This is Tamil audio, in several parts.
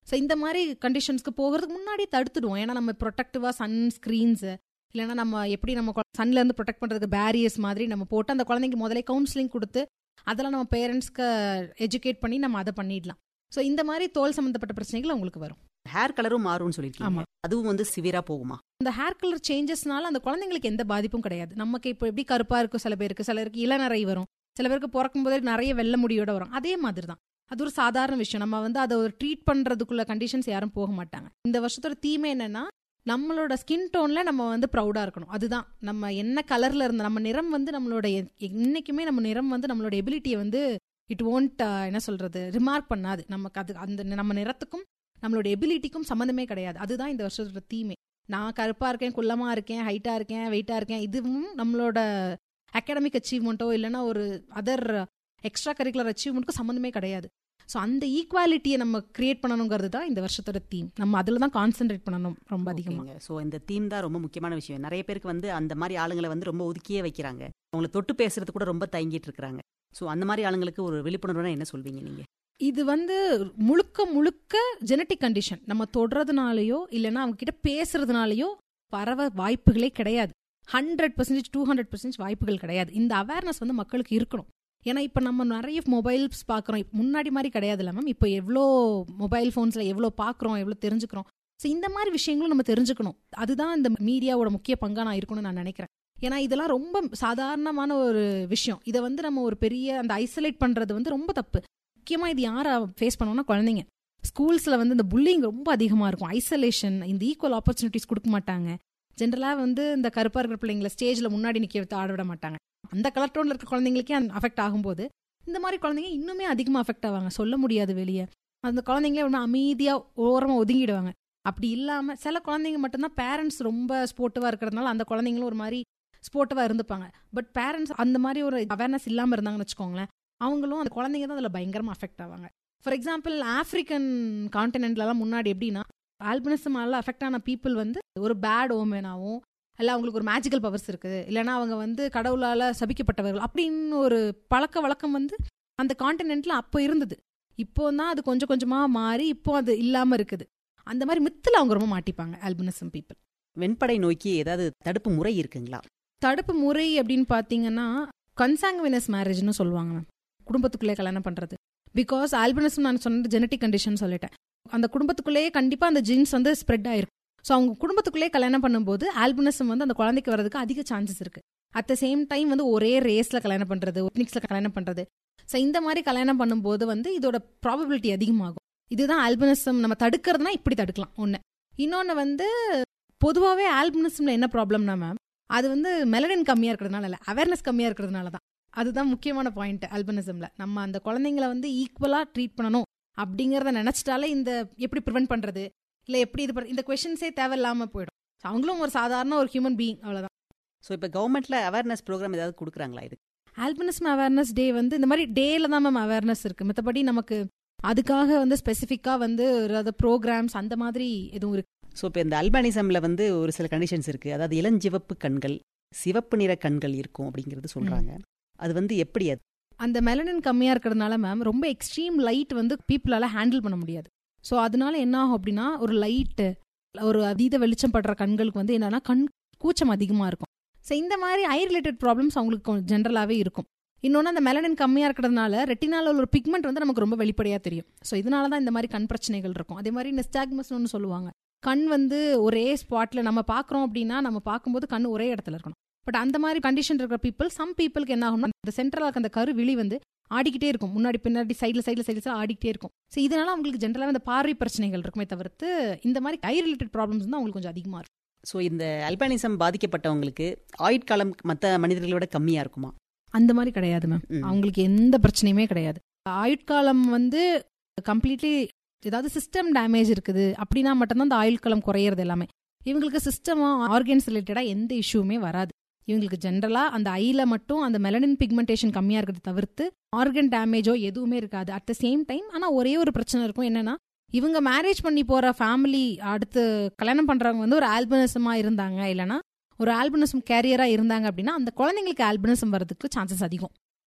ஸோ இந்த மாதிரி கண்டிஷன்ஸ்க்கு போகிறதுக்கு முன்னாடி தடுத்துடுவோம் ஏன்னா நம்ம ப்ரொடக்டிவாக சன் ஸ்க்ரீன்ஸ் இல்லைன்னா நம்ம எப்படி நம்ம சன்ல இருந்து ப்ரொடெக்ட் பண்றதுக்கு பேரியர்ஸ் மாதிரி நம்ம போட்டு அந்த குழந்தைங்க முதல்ல கவுன்சிலிங் கொடுத்து அதெல்லாம் நம்ம பேரண்ட்ஸ்க்கு எஜுகேட் பண்ணி நம்ம அதை பண்ணிடலாம் ஸோ இந்த மாதிரி தோல் சம்மந்தப்பட்ட பிரச்சனைகள் உங்களுக்கு வரும் ஹேர் கலரும் மாறும்னு சொல்லியிருக்கீங்க ஆமா. அதுவும் வந்து சிவியரா போகுமா இந்த ஹேர் கலர் சேஞ்சஸ்னால அந்த குழந்தைங்களுக்கு எந்த பாதிப்பும் கிடையாது நமக்கு இப்போ எப்படி கருப்பா இருக்கும் சில பேருக்கு சிலருக்கு இளநரை வரும் சில பேருக்கு பிறக்கும் போதே நிறைய வெள்ளை முடியோட வரும் அதே மாதிரி தான் அது ஒரு சாதாரண விஷயம் நம்ம வந்து அதை ஒரு ட்ரீட் பண்றதுக்குள்ள கண்டிஷன்ஸ் யாரும் போக மாட்டாங்க இந்த வருஷத்தோட தீமை என்னன்னா நம்மளோட ஸ்கின் டோன்ல நம்ம வந்து ப்ரௌடா இருக்கணும் அதுதான் நம்ம என்ன கலர்ல இருந்த நம்ம நிறம் வந்து நம்மளோட எ- என்னைக்குமே நம்ம நிறம் வந்து நம்மளோட எபிலிட்டியை வந்து இட் ஓன்ட் என்ன சொல்றது ரிமார்க் பண்ணாது நமக்கு அது அந்த நம்ம நிறத்துக்கும் நம்மளோட எபிலிட்டிக்கும் சம்மந்தமே கிடையாது அதுதான் இந்த வருஷத்தோட தீமை நான் கருப்பா இருக்கேன் குள்ளமா இருக்கேன் ஹைட்டா இருக்கேன் வெயிட்டா இருக்கேன் இதுவும் நம்மளோட அகாடமிக் அச்சீவ்மெண்ட்டோ இல்லைன்னா ஒரு அதர் எக்ஸ்ட்ரா கரிக்குலர் அச்சீவ்மெண்ட்க்கும் சம்மந்தமே கிடையாது ஸோ அந்த ஈக்குவாலிட்டியை நம்ம கிரியேட் பண்ணணுங்கிறது தான் இந்த வருஷத்தோட தீம் நம்ம அதில் தான் கான்சென்ட்ரேட் பண்ணணும் ரொம்ப அதிகமாக ஸோ இந்த தீம் தான் ரொம்ப முக்கியமான விஷயம் நிறைய பேருக்கு வந்து அந்த மாதிரி ஆளுங்களை வந்து ரொம்ப ஒதுக்கியே வைக்கிறாங்க அவங்கள தொட்டு பேசுறது கூட ரொம்ப தயங்கிட்டு இருக்காங்க ஸோ அந்த மாதிரி ஆளுங்களுக்கு ஒரு விழிப்புணர்வுனா என்ன சொல்வீங்க நீங்க இது வந்து முழுக்க முழுக்க ஜெனட்டிக் கண்டிஷன் நம்ம தொடுறதுனாலயோ இல்லைன்னா அவங்க கிட்ட பேசுறதுனாலயோ பரவ வாய்ப்புகளே கிடையாது hundred percentage to hundred percentage வாய்ப்புகள் கிடையாது இந்த அவேர்னஸ் வந்து மக்களுக்கு இருக்கணும் ஏன்னா இப்போ நம்ம நிறைய மொபைல்ஸ் பார்க்குறோம் முன்னாடி மாதிரி கிடையாதுல்ல மேம் இப்போ எவ்வளோ மொபைல் ஃபோன்ஸில் எவ்வளோ பார்க்குறோம் எவ்வளோ தெரிஞ்சுக்கிறோம் ஸோ இந்த மாதிரி விஷயங்களும் நம்ம தெரிஞ்சுக்கணும் அதுதான் இந்த மீடியாவோட முக்கிய பங்கா நான் இருக்கணும்னு நான் நினைக்கிறேன் ஏன்னா இதெல்லாம் ரொம்ப சாதாரணமான ஒரு விஷயம் இதை வந்து நம்ம ஒரு பெரிய அந்த ஐசோலேட் பண்றது வந்து ரொம்ப தப்பு முக்கியமா இது யாரை ஃபேஸ் பண்ணுவோம்னா குழந்தைங்க ஸ்கூல்ஸ்ல வந்து இந்த புல்லிங் ரொம்ப அதிகமா இருக்கும் ஐசோலேஷன் இந்த ஈக்குவல் ஆப்பர்ச்சுனிட்டிஸ் கொடுக்க மாட்டாங்க ஜென்ரலா வந்து இந்த கருப்பா இருக்கிற பிள்ளைங்களை ஸ்டேஜ்ல முன்னாடி நிக்க வைத்து ஆட விட மாட்டாங்க அந்த கலர் டோன்ல இருக்க குழந்தைங்களுக்கே அஃபெக்ட் ஆகும்போது இந்த மாதிரி குழந்தைங்க இன்னுமே அதிகமா அஃபெக்ட் ஆவாங்க சொல்ல முடியாது வெளியே அந்த குழந்தைங்களே ரொம்ப அமைதியா ஓரமா ஒதுங்கிடுவாங்க அப்படி இல்லாம சில குழந்தைங்க மட்டும்தான் பேரண்ட்ஸ் ரொம்ப ஸ்போர்ட்டிவா இருக்கிறதுனால அந்த குழந்தைங்களும் ஒரு மாதிரி ஸ்போர்ட்டிவா இருந்துப்பாங்க பட் பேரண்ட்ஸ் அந்த மாதிரி ஒரு அவேர்னஸ் இல்லாம இருந்தாங்கன்னு வச்சுக்கோங்களேன் அவங்களும் அந்த குழந்தைங்க தான் அதில் பயங்கரமாக அஃபெக்ட் ஆவாங்க ஃபார் எக்ஸாம்பிள் ஆஃப்ரிக்கன் கான்டினென்ட்லலாம் முன்னாடி எப்படின்னா ஆல்பினிசமால அஃபெக்ட் ஆன பீப்புள் வந்து ஒரு பேட் ஓமேனாவும் இல்லை அவங்களுக்கு ஒரு மேஜிக்கல் பவர்ஸ் இருக்குது இல்லைன்னா அவங்க வந்து கடவுளால் சபிக்கப்பட்டவர்கள் அப்படின்னு ஒரு பழக்க வழக்கம் வந்து அந்த கான்டினென்ட்ல அப்போ இருந்தது இப்போ தான் அது கொஞ்சம் கொஞ்சமாக மாறி இப்போ அது இல்லாமல் இருக்குது அந்த மாதிரி மித்தில் அவங்க ரொம்ப மாட்டிப்பாங்க ஆல்பினிசம் பீப்புள் வெண்படை நோய்க்கு ஏதாவது தடுப்பு முறை இருக்குங்களா தடுப்பு முறை அப்படின்னு பார்த்தீங்கன்னா கன்சாங்குவினஸ் மேரேஜ்னு சொல்லுவாங்க மேம் குடும்பத்துக்குள்ளே கல்யாணம் பண்ணுறது பிகாஸ் ஆல்பினிசம் நான் சொன்னது ஜெனட்டிக் கண்டிஷன் சொல்லிட்டேன் அந்த குடும்பத்துக்குள்ளேயே கண்டிப்பாக அந்த ஜீன்ஸ் வந்து ஸ்ப்ரெட் ஆயிருக்கும் ஸோ அவங்க குடும்பத்துக்குள்ளேயே கல்யாணம் பண்ணும்போது ஆல்பினிசம் வந்து அந்த குழந்தைக்கு வரதுக்கு அதிக சான்சஸ் இருக்கு அட் த சேம் டைம் வந்து ஒரே ரேஸ்ல கல்யாணம் பண்றது ஒட்னிக்ஸ்ல கல்யாணம் பண்றது ஸோ இந்த மாதிரி கல்யாணம் பண்ணும்போது வந்து இதோட ப்ராபபிலிட்டி அதிகமாகும் இதுதான் ஆல்பினிசம் நம்ம தடுக்கிறதுனா இப்படி தடுக்கலாம் ஒன்று இன்னொன்று வந்து பொதுவாகவே ஆல்பினிசம்ல என்ன ப்ராப்ளம்னா மேம் அது வந்து மெலனின் கம்மியாக இருக்கிறதுனால இல்லை அவேர்னஸ் கம்மியாக இருக்கிறதுனால தான் அதுதான் முக்கியமான பாயிண்ட் ஆல்பினிசம்ல நம்ம அந்த குழந்தைங்கள வந்து ஈக்குவலாக ட்ரீட் பண்ணணும் அப்படிங்கிறத நினச்சிட்டாலே இந்த எப்படி ப்ரிவென்ட் பண்ணுறது இல்லை எப்படி இது பண்ற- இந்த கொஷின்ஸே தேவையில்லாமல் போயிடும் So அவங்களும் ஒரு சாதாரண ஒரு ஹியூமன் பீயிங் அவ்வளோதான் ஸோ இப்போ கவர்மெண்ட்ல அவேர்னஸ் ப்ரோக்ராம் ஏதாவது கொடுக்குறாங்களா இது ஆல்பினிசம் அவேர்னஸ் டே வந்து இந்த மாதிரி டேல தான் மேம் அவேர்னஸ் இருக்கு மற்றபடி நமக்கு அதுக்காக வந்து ஸ்பெசிஃபிக்காக வந்து ஒரு ப்ரோக்ராம்ஸ் அந்த மாதிரி எதுவும் இருக்கு ஸோ இப்போ இந்த அல்பானிசம்ல வந்து ஒரு சில கண்டிஷன்ஸ் இருக்கு அதாவது இளஞ்சிவப்பு கண்கள் சிவப்பு நிற கண்கள் இருக்கும் அப்படிங்கிறது சொல்றாங்க அது வந்து எப்படி அது அந்த மெலனின் கம்மியாக இருக்கிறதுனால மேம் ரொம்ப எக்ஸ்ட்ரீம் லைட் வந்து பீப்புளால ஹேண்டில் பண்ண முடியாது ஸோ அதனால என்ன ஆகும் அப்படின்னா ஒரு லைட்டு ஒரு அதீத வெளிச்சம் படுற கண்களுக்கு வந்து என்னன்னா கண் கூச்சம் அதிகமாக இருக்கும் ஸோ இந்த மாதிரி ஐ ரிலேட்டட் ப்ராப்ளம்ஸ் அவங்களுக்கு ஜென்ரலாகவே இருக்கும் இன்னொன்று அந்த மெலனின் கம்மியாக இருக்கிறதுனால ரெட்டினால ஒரு பிக்மெண்ட் வந்து நமக்கு ரொம்ப வெளிப்படையாக தெரியும் ஸோ இதனால தான் இந்த மாதிரி கண் பிரச்சனைகள் இருக்கும் அதே மாதிரி நெஸ்டாக்மஸ்னு ஒன்று சொல்லுவாங்க கண் வந்து ஒரே ஸ்பாட்டில் நம்ம பார்க்குறோம் அப்படின்னா நம்ம பார்க்கும்போது கண் ஒரே இடத்துல இருக்கணும் பட் அந்த மாதிரி கண்டிஷன் இருக்கிற பீப்புள் சம் பீப்புளுக்கு என்ன ஆகும்னா இந்த சென்ட்ரலாக இருக்க அந்த கரு விழி வந்து ஆடிக்கிட்டே இருக்கும் முன்னாடி பின்னாடி சைடில் சைடில் சைடில் ஆடிக்கிட்டே இருக்கும் ஸோ இதனால அவங்களுக்கு ஜென்ரலாக இந்த பார்வை பிரச்சனைகள் இருக்குமே தவிர்த்து இந்த மாதிரி ஐ ரிலேட்டட் ப்ராப்ளம்ஸ் தான் அவங்களுக்கு கொஞ்சம் அதிகமாக இருக்கும் ஸோ இந்த அல்பானிசம் பாதிக்கப்பட்டவங்களுக்கு ஆயுட்காலம் மற்ற மனிதர்களை விட கம்மியா இருக்குமா அந்த மாதிரி கிடையாது மேம் ம். அவங்களுக்கு எந்த பிரச்சனையுமே கிடையாது ஆயுட்காலம் வந்து கம்ப்ளீட்லி ஏதாவது சிஸ்டம் டேமேஜ் இருக்குது அப்படின்னா மட்டும்தான் அந்த ஆயுட்காலம் குறையிறது எல்லாமே இவங்களுக்கு சிஸ்டமா ஆர்கன்ஸ் ரிலேட்டடா எந்த இஷ்யூமே வராது இவங்களுக்கு ஜென்ரலா அந்த ஐல மட்டும் அந்த மெலனின் பிக்மெண்டேஷன் கம்மியா இருக்கிறத தவிர்த்து ஆர்கன் டேமேஜோ எதுவுமே இருக்காது அட் த சேம் டைம் ஆனா ஒரே ஒரு பிரச்சனை இருக்கும் என்னன்னா இவங்க மேரேஜ் பண்ணி போற ஃபேமிலி அடுத்து கல்யாணம் பண்றவங்க வந்து ஒரு ஆல்பினிசமா இருந்தாங்க இல்லைன்னா ஒரு ஆல்பினிசம் கேரியரா இருந்தாங்க அப்படின்னா அந்த குழந்தைங்களுக்கு ஆல்பினிசம் வரதுக்கு சான்சஸ் அதிகம்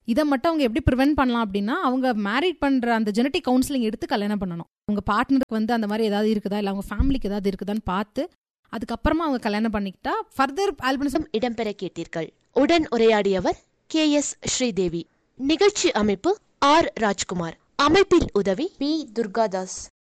இதை மட்டும் அவங்க எப்படி ப்ரிவென்ட் பண்ணலாம் அப்படின்னா அவங்க மேரிட் பண்ற அந்த ஜெனட்டிக் கவுன்சிலிங் எடுத்து கல்யாணம் பண்ணணும் அவங்க பார்ட்னருக்கு வந்து அந்த மாதிரி ஏதாவது இருக்குதா இல்லை அவங்க ஃபேமிலிக்கு ஏதாவது இருக்குதான்னு பார்த்து அதுக்கப்புறமா அவங்க கல்யாணம் பண்ணிக்கிட்டா ஃபர்தர் ஆல்பினிசம் இடம்பெற கேட்டீர்கள் உடன் உரையாடியவர் கே எஸ் ஸ்ரீதேவி நிகழ்ச்சி அமைப்பு ஆர் ராஜ்குமார் அமைப்பில் உதவி பி துர்காதாஸ்